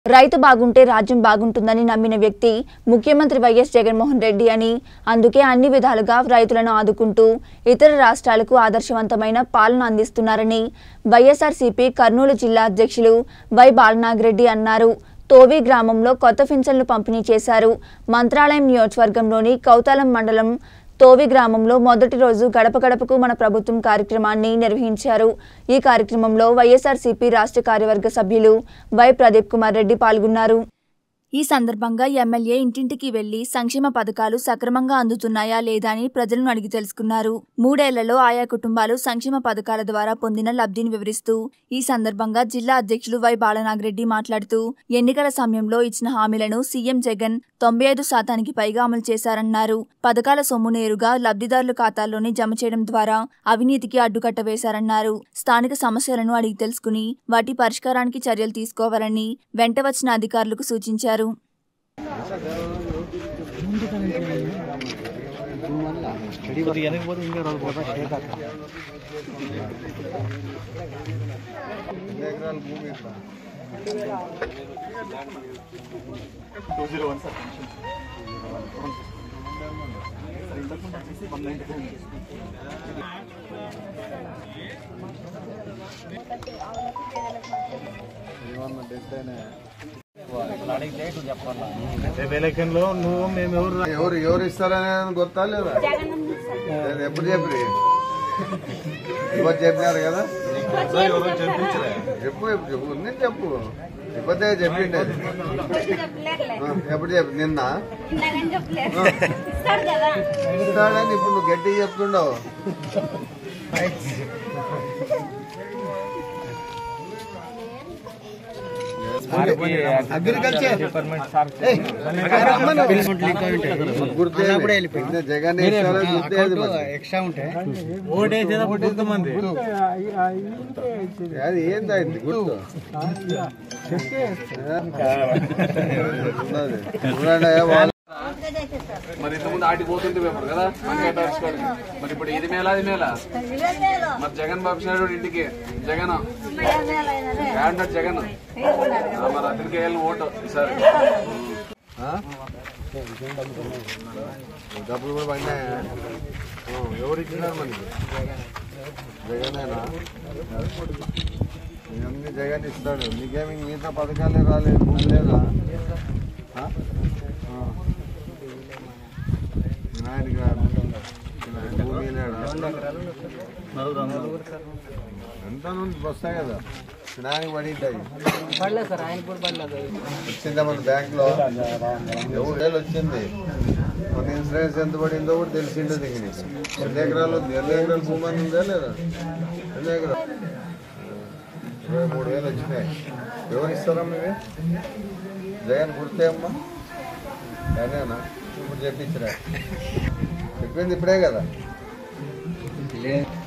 రైతు బాగుంటే రాజ్యం బాగుంటుందని నమ్మిన వ్యక్తి ముఖ్యమంత్రి వైఎస్ జగన్మోహన్ రెడ్డి అని అందుకే అన్ని విధాలుగా రైతులను ఆదుకుంటూ ఇతర రాష్ట్రాలకు ఆదర్శవంతమైన పాలన అందిస్తున్నారని వైఎస్ఆర్సీపీ కర్నూలు జిల్లా అధ్యక్షులు వై బాలనాగిరెడ్డి అన్నారు తోవి గ్రామంలో కొత్త పింఛన్లు పంపిణీ చేశారు మంత్రాలయం నియోజకవర్గంలోని కౌతాలం మండలం తోవి గ్రామంలో మొదటి రోజు గడప గడపకు మన ప్రభుత్వం కార్యక్రమాన్ని నిర్వహించారు ఈ కార్యక్రమంలో వైఎస్ఆర్సీపీ రాష్ట్ర కార్యవర్గ సభ్యులు వై ప్రదీప్ కుమార్ రెడ్డి పాల్గొన్నారు ఈ సందర్భంగా ఎమ్మెల్యే ఇంటింటికి వెళ్లి సంక్షేమ పథకాలు సక్రమంగా అందుతున్నాయా లేదా అని ప్రజలను అడిగి తెలుసుకున్నారు మూడేళ్లలో ఆయా కుటుంబాలు సంక్షేమ పథకాల ద్వారా పొందిన లబ్ధిని వివరిస్తూ ఈ సందర్భంగా జిల్లా అధ్యక్షులు వై బాలనాగిరెడ్డి మాట్లాడుతూ ఎన్నికల సమయంలో ఇచ్చిన హామీలను సీఎం జగన్ తొంభై ఐదు శాతానికి పైగా అమలు చేశారన్నారు పథకాల సొమ్ము నేరుగా లబ్ధిదారుల ఖాతాల్లోనే జమ చేయడం ద్వారా అవినీతికి అడ్డుకట్ట వేశారన్నారు స్థానిక సమస్యలను అడిగి తెలుసుకుని వాటి పరిష్కారానికి చర్యలు తీసుకోవాలని వెంట వచ్చిన అధికారులకు సూచించారు రేపు ఎలక్షన్ లో నువ్వు మేము ఎవరు రా- ఎవరు ఎవరు ఇస్తారనే గొత్తా లేదా నేను ఎప్పుడు చెప్పి ఇప్పుడు చెప్పినారు కదా ఎవరు చెప్పించలే చెప్పు ఎప్పుడు చెప్పు నేను చెప్పు ఇప్పటికే చెప్పిండే అది. ఆ, ఎప్పుడు చెప్పు నిన్న ఇస్తాడని ఇప్పుడు నువ్వు గట్టిగా చెప్తుండవు గుర్తే జగన్ ఇస్తాడని గుర్తేది మరి. ఓటేసేటప్పుడు కొంతమంది అది ఏందైంది గుర్తు ఉన్నది. చూడండి వాళ్ళు మరి ఇంతకుముందు ఆటికి పోతుంటే ఇప్పుడు కదా మంచిగా తరుచుకోవడానికి మరి ఇప్పుడు ఇది మేళ అది మేళ మరి జగన్ బాబు నాయుడు ఇంటికి జగన్ క్యాండిడేట్ జగన్ ఆ, మరి అతనికి వెళ్ళిన ఓటు ఈసారి ఆ? డబ్బులు కూడా పడినాయా ఆ, ఎవరు ఇచ్చినారు మనకి జగనేనా అన్ని జగన్ ఇస్తాడు నీకేమి మిగతా పథకాలే రాలేదు భూమి లేదా ఆ? ఆ. వినాయకుడి గారు వినాయకుడి భూమి లేడా ఎంత నుండి వస్తాయి కదా వినాయకు పడింటాయి వచ్చిందా మన బ్యాంక్ లో ఎవరు వేలు వచ్చింది మన ఇన్సూరెన్స్ ఎంత పడిందో కూడా తెలిసిండే దిగి ఎన్ని ఎకరాలు ఉంది ఎన్ని ఎకరాలు భూమి ఉందా లేదా ఎన్ని ఎకరాలు ఇరవై మూడు వేలు వచ్చినాయి ఎవరు ఇస్తారమ్మా ఇవి జగన్ గుర్తే అమ్మా అదేనా ఇప్పుడు చెప్పించరా చెప్పింది ఇప్పుడే కదా